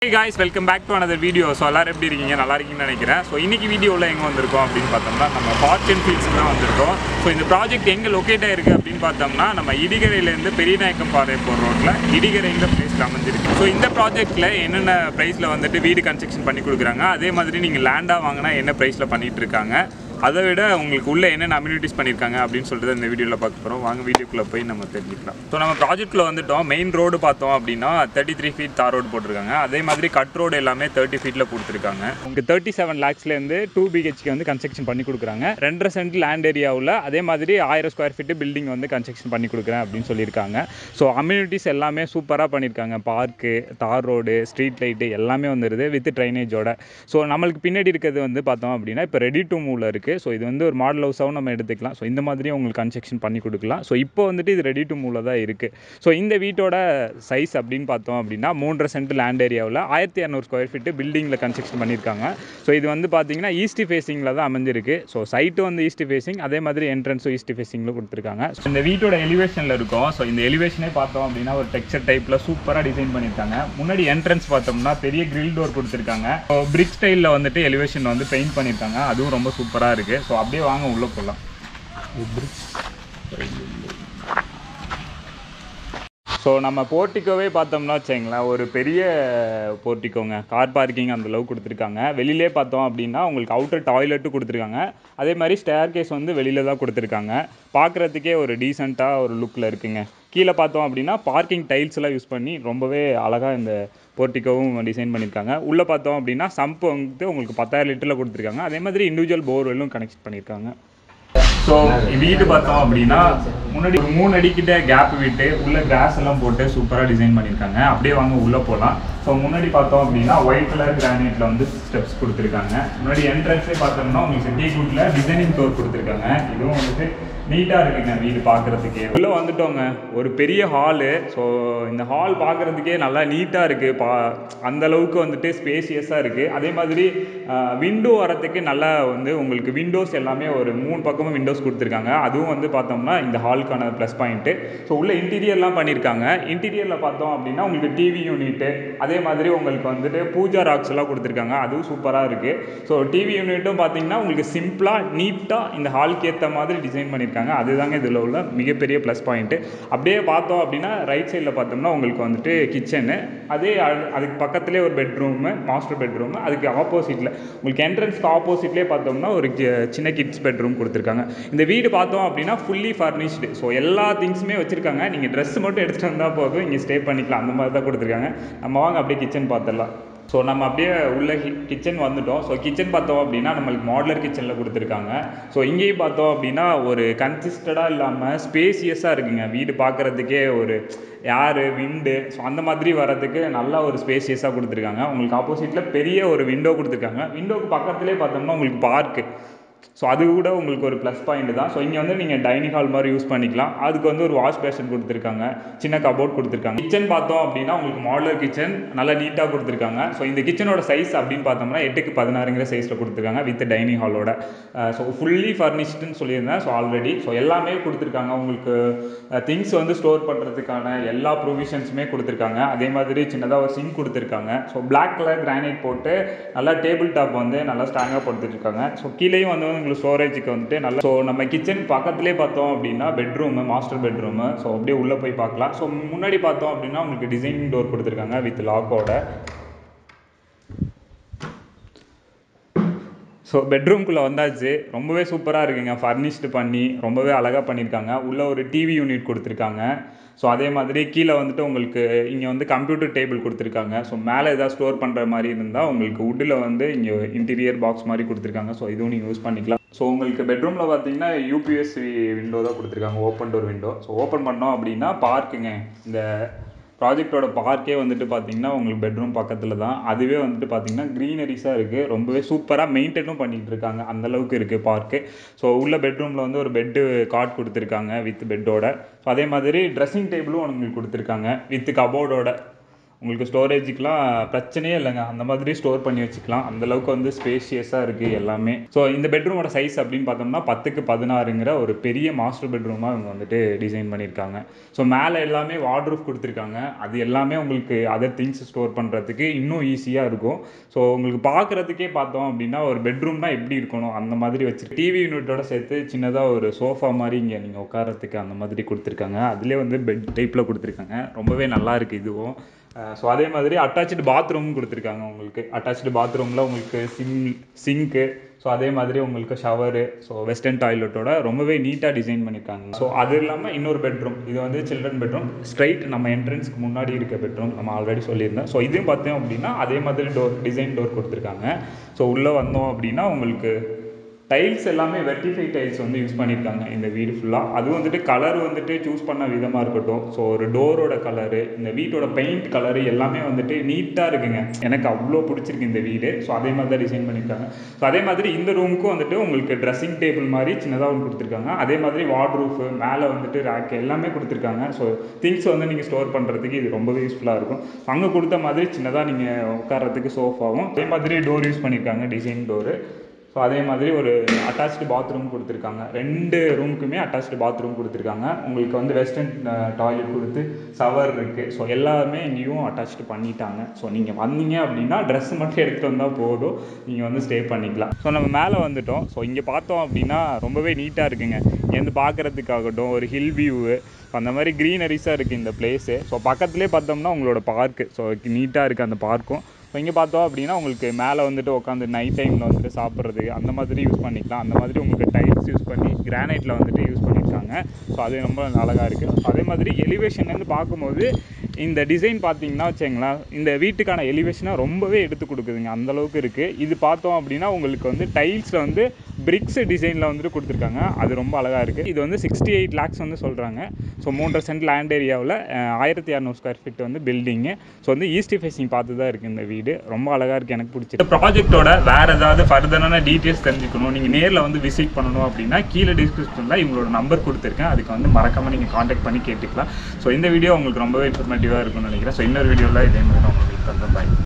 hey guys welcome back to another video so எல்லாரும் எப்படி இருக்கீங்க நல்லா இருக்கீங்கன்னு நினைக்கிறேன் ஸோ இன்னைக்கு வீடியோவில் எங்கே வந்திருக்கோம் அப்படின்னு பார்த்தோம்னா நம்ம ஃபார்ச்சூன் ஃபீல்ட்ஸ் தான் வந்திருக்கோம் ஸோ இந்த ப்ராஜெக்ட் எங்கே லொக்கேட் ஆயிருக்கு அப்படின்னு பார்த்தோம்னா நம்ம இடிகரையிலேருந்து பெரியநாயக்கம் பாறை போகிற ரோட்டில் இடிகரைங்கிற பிளேஸில் அமைஞ்சிருக்கு ஸோ இந்த ப்ராஜெக்ட்டில் என்னென்ன ப்ரைஸில் வந்துட்டு வீடு கன்ஸ்ட்ரக்ஷன் பண்ணி கொடுக்குறாங்க அதே மாதிரி நீங்கள் லேண்டாக வாங்கினா என்ன ப்ரைஸில் பண்ணிட்டு இருக்காங்க அதை விட உங்களுக்கு உள்ள என்னென்ன அம்யூனிட்டிஸ் பண்ணியிருக்காங்க அப்படின்னு சொல்லிட்டு இந்த வீடியோவில் பார்க்க போகிறோம் வாங்க வீடியோக்குள்ளே போய் நம்ம தெரிஞ்சுக்கலாம் ஸோ நம்ம ப்ராஜெக்ட்டில் வந்துட்டோம் மெயின் ரோடு பார்த்தோம் அப்படின்னா தேர்ட்டி த்ரீ ஃபீட் தார் ரோடு போட்டிருக்காங்க அதே மாதிரி கட் ரோடு எல்லாமே தேர்ட்டி ஃபீட்டில் கொடுத்துருக்காங்க உங்களுக்கு தேர்ட்டி செவன் லேக்ஸ்லேருந்து டூ பிஹெச்கே வந்து கன்ஸ்ட்ரக்ஷன் பண்ணி கொடுக்குறாங்க ரெண்டரை சென்ட் லேண்ட் ஏரியாவில் அதே மாதிரி ஆயிரம் ஸ்கொயர் ஃபீட்டு பில்டிங் வந்து கன்ஸ்ட்ரக்ஷன் பண்ணி கொடுக்குறேன் அப்படின்னு சொல்லியிருக்காங்க ஸோ அம்யூனிட்டிஸ் எல்லாமே சூப்பராக பண்ணியிருக்காங்க பார்க்கு தார் ரோடு ஸ்ட்ரீட் லைட்டு எல்லாமே வந்துடுது வித் ட்ரைனேஜோட ஸோ நம்மளுக்கு பின்னாடி இருக்கிறது வந்து பார்த்தோம் அப்படின்னா இப்போ ரெடி டு மூவில் இருக்குது ஸோ இது வந்து ஒரு மாடல் ஹவுஸாகவும் நம்ம எடுத்துக்கலாம் ஸோ இந்த மாதிரியும் உங்களுக்கு கன்ஸ்ட்ரக்ஷன் பண்ணி கொடுக்கலாம் ஸோ இப்போ வந்துட்டு இது ரெடி டு மூவில் தான் இருக்குது ஸோ இந்த வீட்டோட சைஸ் அப்படின்னு பார்த்தோம் அப்படின்னா மூன்றரை சென்ட் லேண்ட் ஏரியாவில் ஆயிரத்தி இரநூறு ஸ்கொயர் ஃபீட்டு பில்டிங்கில் கன்ஸ்ட்ரக்ஷன் பண்ணியிருக்காங்க ஸோ இது வந்து பார்த்தீங்கன்னா ஈஸ்ட் ஃபேஸிங்கில் தான் அமைஞ்சிருக்கு ஸோ சைட்டு வந்து ஈஸ்ட் ஃபேஸிங் அதே மாதிரி என்ட்ரன்ஸும் ஈஸ்ட் ஃபேஸிங்கில் கொடுத்துருக்காங்க ஸோ இந்த வீட்டோட எலிவேஷனில் இருக்கும் ஸோ இந்த எலிவேஷனே பார்த்தோம் அப்படின்னா ஒரு டெக்ஸ்சர் டைப்பில் சூப்பராக டிசைன் பண்ணியிருக்காங்க முன்னாடி என்ட்ரன்ஸ் பார்த்தோம்னா பெரிய கிரில் டோர் கொடுத்துருக்காங்க ஸோ பிரிக் ஸ்டைலில் வந்துட்டு எலிவேஷன் வந்து பெயிண்ட் பண்ணியிருக்காங்க அதுவும் ரொம்ப சூப்பராக இருக்குது ஸோ அப்படியே வாங்க உள்ளே போகலாம் ஸோ நம்ம போர்ட்டிக்கோவே பார்த்தோம்னா வச்சுங்களேன் ஒரு பெரிய போர்ட்டிக்கோங்க கார் பார்க்கிங் அந்த அளவுக்கு கொடுத்துருக்காங்க வெளியிலே பார்த்தோம் அப்படின்னா உங்களுக்கு அவுட்டர் டாய்லெட்டும் கொடுத்துருக்காங்க அதே மாதிரி ஸ்டேர் கேஸ் வந்து வெளியில தான் கொடுத்துருக்காங்க பார்க்குறதுக்கே ஒரு டீசெண்டாக ஒரு லுக்கில் இருக்குங்க கீழே பார்த்தோம் அப்படின்னா பார்க்கிங் டைல்ஸ் எல்லாம் யூஸ் பண்ணி ரொம்பவே அழகாக இந்த போர்ட்டிக்கோவும் டிசைன் பண்ணியிருக்காங்க உள்ளே பார்த்தோம் அப்படின்னா சம்ப் வந்து உங்களுக்கு பத்தாயிரம் லிட்டரில் கொடுத்துருக்காங்க அதே மாதிரி இண்டிவிஜுவல் போர்வெல்லும் கனெக்ட் பண்ணியிருக்காங்க ஸோ வீடு பார்த்தோம் அப்படின்னா முன்னாடி ஒரு மூணு அடிக்கிட்ட கேப் விட்டு உள்ள கிராஸ் எல்லாம் போட்டு சூப்பராக டிசைன் பண்ணியிருக்காங்க அப்படியே வாங்க உள்ளே போகலாம் ஸோ முன்னாடி பார்த்தோம் அப்படின்னா ஒயிட் கலர் கிரானைட்ல வந்து ஸ்டெப்ஸ் கொடுத்துருக்காங்க முன்னாடி என்ட்ரன்ஸே பார்த்தோம்னா உங்களுக்கு டீ குட்ல டிசைனிங் டோர் கொடுத்துருக்காங்க இதுவும் வந்துட்டு நீட்டாக இருக்குங்க வீடு பார்க்குறதுக்கே உள்ளே வந்துட்டோங்க ஒரு பெரிய ஹாலு ஸோ இந்த ஹால் பார்க்குறதுக்கே நல்லா நீட்டாக இருக்குது பா அந்த அளவுக்கு வந்துட்டு ஸ்பேசியஸாக இருக்குது அதே மாதிரி விண்டோ வரத்துக்கு நல்லா வந்து உங்களுக்கு விண்டோஸ் எல்லாமே ஒரு மூணு பக்கமும் விண்டோஸ் கொடுத்துருக்காங்க அதுவும் வந்து பார்த்தோம்னா இந்த ஹாலுக்கான ப்ளஸ் பாயிண்ட்டு ஸோ உள்ள இன்டீரியர்லாம் பண்ணியிருக்காங்க இன்டீரியரில் பார்த்தோம் அப்படின்னா உங்களுக்கு டிவி யூனிட்டு அதே மாதிரி உங்களுக்கு வந்துட்டு பூஜா ராக்ஸ் எல்லாம் கொடுத்துருக்காங்க அதுவும் சூப்பராக இருக்குது ஸோ டிவி யூனிட்டும் பார்த்தீங்கன்னா உங்களுக்கு சிம்பிளாக நீட்டாக இந்த ஹாலுக்கு ஏற்ற மாதிரி டிசைன் பண்ணியிருக்காங்க அதுதாங்க இதில் உள்ள மிகப்பெரிய ப்ளஸ் பாயிண்ட்டு அப்படியே பார்த்தோம் அப்படின்னா ரைட் சைடில் பார்த்தோம்னா உங்களுக்கு வந்துட்டு கிச்சனு அதே அது- அதுக்கு பக்கத்துலேயே ஒரு பெட்ரூமு மாஸ்டர் பெட்ரூமு அதுக்கு ஆப்போசிட்டில் உங்களுக்கு என்ட்ரன்ஸ்க்கு ஆப்போசிட்லேயே பார்த்தோம்னா ஒரு கி- சின்ன கிட்ஸ் பெட்ரூம் கொடுத்துருக்காங்க இந்த வீடு பார்த்தோம் அப்படின்னா ஃபுல்லி ஃபர்னிஷ்டு ஸோ எல்லா திங்ஸுமே வச்சுருக்காங்க நீங்கள் ட்ரெஸ் மட்டும் எடுத்துகிட்டு வந்தால் போதும் இங்கே ஸ்டே பண்ணிக்கலாம் அந்த மாதிரி தான் கொடுத்துருக்காங்க நம்ம வாங்க அப்படியே கிச்சன் பார்த்துடலாம் ஸோ நம்ம அப்படியே உள்ள கிச்சன் வந்துட்டோம் ஸோ கிச்சன் பார்த்தோம் அப்படின்னா நம்மளுக்கு மாடலர் கிச்சனில் கொடுத்துருக்காங்க ஸோ இங்கேயும் பார்த்தோம் அப்படின்னா ஒரு கன்சிஸ்டடாக இல்லாமல் ஸ்பேசியஸாக இருக்குங்க வீடு பார்க்குறதுக்கே ஒரு ஏரு விண்டு ஸோ அந்த மாதிரி வர்றதுக்கு நல்லா ஒரு ஸ்பேசியஸாக கொடுத்துருக்காங்க உங்களுக்கு ஆப்போசிட்டில் பெரிய ஒரு விண்டோ கொடுத்துருக்காங்க விண்டோக்கு பக்கத்துலேயே பார்த்தோம்னா உங்களுக்கு பார்க்கு ஸோ அது கூட உங்களுக்கு ஒரு ப்ளஸ் பாயிண்ட் தான் ஸோ இங்கே வந்து நீங்கள் டைனிங் ஹால் மாதிரி யூஸ் பண்ணிக்கலாம் அதுக்கு வந்து ஒரு வாஷ் பேஷன் கொடுத்துருக்காங்க சின்ன கபோர்ட் கொடுத்துருக்காங்க கிச்சன் பார்த்தோம் அப்படின்னா உங்களுக்கு மாடலர் கிச்சன் நல்லா நீட்டாக கொடுத்துருக்காங்க ஸோ இந்த கிச்சனோட சைஸ் அப்படின்னு பார்த்தோம்னா எட்டுக்கு பதினாறுங்கிற சைஸில் கொடுத்துருக்காங்க வித் டைனிங் ஹாலோட ஸோ ஃபுல்லி ஃபர்னிஷ்டுன்னு சொல்லியிருந்தேன் ஸோ ஆல்ரெடி ஸோ எல்லாமே கொடுத்துருக்காங்க உங்களுக்கு திங்ஸ் வந்து ஸ்டோர் பண்ணுறதுக்கான எல்லா ப்ரொவிஷன்ஸுமே கொடுத்துருக்காங்க அதே மாதிரி சின்னதாக ஒரு சிங்க் கொடுத்துருக்காங்க ஸோ பிளாக் கலர் கிரானைட் போட்டு நல்லா டேபிள் டாப் வந்து நல்லா ஸ்ட்ராங்காக படுத்துட்ருக்காங்க ஸோ கீழேயும் வந்து உங்களுக்கு ஸ்டோரேஜுக்கு வந்துட்டு நல்லா ஸோ நம்ம கிச்சன் பக்கத்துலேயே பார்த்தோம் அப்படின்னா பெட்ரூமு மாஸ்டர் பெட்ரூமு ஸோ அப்படியே உள்ளே போய் பார்க்கலாம் ஸோ முன்னாடி பார்த்தோம் அப்படின்னா உங்களுக்கு டிசைனிங் டோர் கொடுத்துருக்காங்க வித் லாக்கோட ஸோ பெட்ரூம்குள்ளே வந்தாச்சு ரொம்பவே சூப்பராக இருக்குங்க ஃபர்னிஷ்டு பண்ணி ரொம்பவே அழகாக பண்ணியிருக்காங்க உள்ளே ஒரு டிவி யூனிட் கொடுத்துருக்காங்க ஸோ அதே மாதிரி கீழே வந்துட்டு உங்களுக்கு இங்கே வந்து கம்ப்யூட்டர் டேபிள் கொடுத்துருக்காங்க ஸோ மேலே ஏதாவது ஸ்டோர் பண்ணுற மாதிரி இருந்தால் உங்களுக்கு வுட்டில் வந்து இங்கே இன்டீரியர் பாக்ஸ் மாதிரி கொடுத்துருக்காங்க ஸோ இதுவும் நீங்கள் யூஸ் பண்ணிக்கலாம் ஸோ உங்களுக்கு பெட்ரூமில் பார்த்தீங்கன்னா யூபிஎஸ்சி விண்டோ தான் கொடுத்துருக்காங்க open door window so open பண்ணோம் அப்படின்னா பார்க்குங்க இந்த ப்ராஜெக்டோட பார்க்கே வந்துட்டு பார்த்தீங்கன்னா உங்களுக்கு பெட்ரூம் பக்கத்தில் தான் அதுவே வந்துட்டு பார்த்தீங்கன்னா க்ரீனரிஸாக இருக்குது ரொம்பவே சூப்பராக மெயின்டைனும் பண்ணிகிட்டு இருக்காங்க அந்த அளவுக்கு இருக்குது பார்க்கு ஸோ உள்ள பெட்ரூமில் வந்து ஒரு பெட்டு காட் கொடுத்துருக்காங்க வித் பெட்டோட ஸோ அதே மாதிரி ட்ரெஸ்ஸிங் டேபிளும் உங்களுக்கு கொடுத்துருக்காங்க வித் கபோர்டோட உங்களுக்கு ஸ்டோரேஜுக்குலாம் பிரச்சனையே இல்லைங்க அந்த மாதிரி ஸ்டோர் பண்ணி வச்சுக்கலாம் அந்த அளவுக்கு வந்து ஸ்பேஷியஸாக இருக்குது எல்லாமே ஸோ இந்த பெட்ரூமோட சைஸ் அப்படின்னு பார்த்தோம்னா பத்துக்கு பதினாறுங்கிற ஒரு பெரிய மாஸ்டர் பெட்ரூமாக இவங்க வந்துட்டு டிசைன் பண்ணியிருக்காங்க ஸோ மேலே எல்லாமே வார்ட்ரூஃப் கொடுத்துருக்காங்க அது எல்லாமே உங்களுக்கு அதர் திங்ஸ் ஸ்டோர் பண்ணுறதுக்கு இன்னும் ஈஸியாக இருக்கும் ஸோ உங்களுக்கு பார்க்குறதுக்கே பார்த்தோம் அப்படின்னா ஒரு பெட்ரூம்னா எப்படி இருக்கணும் அந்த மாதிரி வச்சு டிவி யூனிட்டோட சேர்த்து சின்னதாக ஒரு சோஃபா மாதிரி இங்கே நீங்கள் உட்காரத்துக்கு அந்த மாதிரி கொடுத்துருக்காங்க அதுலேயே வந்து பெட் டைப்பில் கொடுத்துருக்காங்க ரொம்பவே நல்லா இருக்குது இதுவும் ஸோ அதே மாதிரி அட்டாச்சு பாத்ரூமும் கொடுத்துருக்காங்க உங்களுக்கு அட்டாச்சு பாத்ரூமில் உங்களுக்கு சிங் சிங்க்கு ஸோ அதே மாதிரி உங்களுக்கு ஷவரு ஸோ வெஸ்டர்ன் டாய்லெட்டோட ரொம்பவே நீட்டாக டிசைன் பண்ணியிருக்காங்க ஸோ அது இல்லாமல் இன்னொரு பெட்ரூம் இது வந்து சில்ட்ரன் பெட்ரூம் ஸ்ட்ரைட் நம்ம என்ட்ரன்ஸ்க்கு முன்னாடி இருக்க பெட்ரூம் நம்ம ஆல்ரெடி சொல்லியிருந்தோம் ஸோ இதையும் பார்த்தோம் அப்படின்னா அதே மாதிரி டோர் டிசைன் டோர் கொடுத்துருக்காங்க ஸோ உள்ளே வந்தோம் அப்படின்னா உங்களுக்கு டைல்ஸ் எல்லாமே வெர்டிஃபை டைல்ஸ் வந்து யூஸ் பண்ணியிருக்காங்க இந்த வீடு ஃபுல்லாக அது வந்துட்டு கலர் வந்துட்டு சூஸ் பண்ண விதமாக இருக்கட்டும் ஸோ ஒரு டோரோட கலரு இந்த வீட்டோட பெயிண்ட் கலரு எல்லாமே வந்துட்டு நீட்டாக இருக்குங்க எனக்கு அவ்வளோ பிடிச்சிருக்கு இந்த வீடு ஸோ அதே மாதிரி தான் டிசைன் பண்ணியிருக்காங்க ஸோ அதே மாதிரி இந்த ரூமுக்கும் வந்துட்டு உங்களுக்கு ட்ரெஸ்ஸிங் டேபிள் மாதிரி சின்னதாக ஒன்று கொடுத்துருக்காங்க அதே மாதிரி வார்ட்ரூஃபு மேலே வந்துட்டு ரேக் எல்லாமே கொடுத்துருக்காங்க ஸோ திங்ஸ் வந்து நீங்கள் ஸ்டோர் பண்ணுறதுக்கு இது ரொம்பவே யூஸ்ஃபுல்லாக இருக்கும் அங்கே கொடுத்த மாதிரி சின்னதாக நீங்கள் உட்கார்றதுக்கு சோஃபாவும் அதே மாதிரி டோர் யூஸ் பண்ணியிருக்காங்க டிசைன் டோரு ஸோ அதே மாதிரி ஒரு அட்டாச்டு பாத்ரூம் கொடுத்துருக்காங்க ரெண்டு ரூமுக்குமே அட்டாச்டு பாத்ரூம் கொடுத்துருக்காங்க உங்களுக்கு வந்து வெஸ்டர்ன் டாய்லெட் கொடுத்து ஷவர் இருக்குது ஸோ எல்லாமே இங்கேயும் அட்டாச்டு பண்ணிட்டாங்க ஸோ நீங்கள் வந்தீங்க அப்படின்னா ட்ரெஸ் மட்டும் எடுத்துகிட்டு வந்தால் போதும் நீங்கள் வந்து ஸ்டே பண்ணிக்கலாம் ஸோ நம்ம மேலே வந்துட்டோம் ஸோ இங்கே பார்த்தோம் அப்படின்னா ரொம்பவே நீட்டாக இருக்குங்க இங்கேருந்து பார்க்குறதுக்காகட்டும் ஒரு ஹில் வியூவு அந்த மாதிரி க்ரீனரிஸாக இருக்குது இந்த பிளேஸு ஸோ பக்கத்துலேயே பார்த்தோம்னா உங்களோட பார்க்கு ஸோ நீட்டாக இருக்குது அந்த பார்க்கும் ஸோ இங்கே பார்த்தோம் அப்படின்னா உங்களுக்கு மேலே வந்துட்டு உட்காந்து நைட் டைமில் வந்துட்டு சாப்பிட்றது அந்த மாதிரி யூஸ் பண்ணிக்கலாம் அந்த மாதிரி உங்களுக்கு டைல்ஸ் யூஸ் பண்ணி கிரானைட்டில் வந்துட்டு யூஸ் பண்ணியிருக்காங்க ஸோ அது ரொம்ப அழகாக இருக்குது அதே மாதிரி எலிவேஷன்லேருந்து பார்க்கும்போது இந்த டிசைன் பார்த்தீங்கன்னா வச்சுங்களேன் இந்த வீட்டுக்கான எலிவேஷனை ரொம்பவே எடுத்து கொடுக்குதுங்க அந்த அளவுக்கு இருக்குது இது பார்த்தோம் அப்படின்னா உங்களுக்கு வந்து டைல்ஸில் வந்து பிரிக்ஸ் டிசைனில் வந்துட்டு கொடுத்துருக்காங்க அது ரொம்ப அழகாக இருக்குது இது வந்து சிக்ஸ்டி எயிட் லேக்ஸ் வந்து சொல்கிறாங்க ஸோ மூன்றரை சென்ட் லேண்ட் ஏரியாவில் ஆயிரத்தி இரநூறு ஸ்கொயர் ஃபீட் வந்து பில்டிங்கு ஸோ வந்து ஈஸ்ட் ஃபேஸிங் பார்த்து தான் இருக்குது இந்த வீடு ரொம்ப அழகாக இருக்குது எனக்கு பிடிச்சி இந்த ப்ராஜெக்ட்டோட வேறு ஏதாவது ஃபர்தரான டீட்டெயில்ஸ் தெரிஞ்சுக்கணும் நீங்கள் நேரில் வந்து விசிட் பண்ணணும் அப்படின்னா கீழே டிஸ்கிரிப்ஷனில் இவங்களோட நம்பர் கொடுத்துருக்கேன் அதுக்கு வந்து மறக்காமல் நீங்கள் காண்டாக்ட் பண்ணி கேட்டுக்கலாம் ஸோ இந்த வீடியோ உங்களுக்கு ரொம்பவே இன்ஃபர்மேட்டிவாக இருக்கும்னு நினைக்கிறேன் ஸோ இன்னொரு வீடியோவில் இதே மாதிரி நான் உங்களுக்கு மீட் பண்ணுறேன் பாய்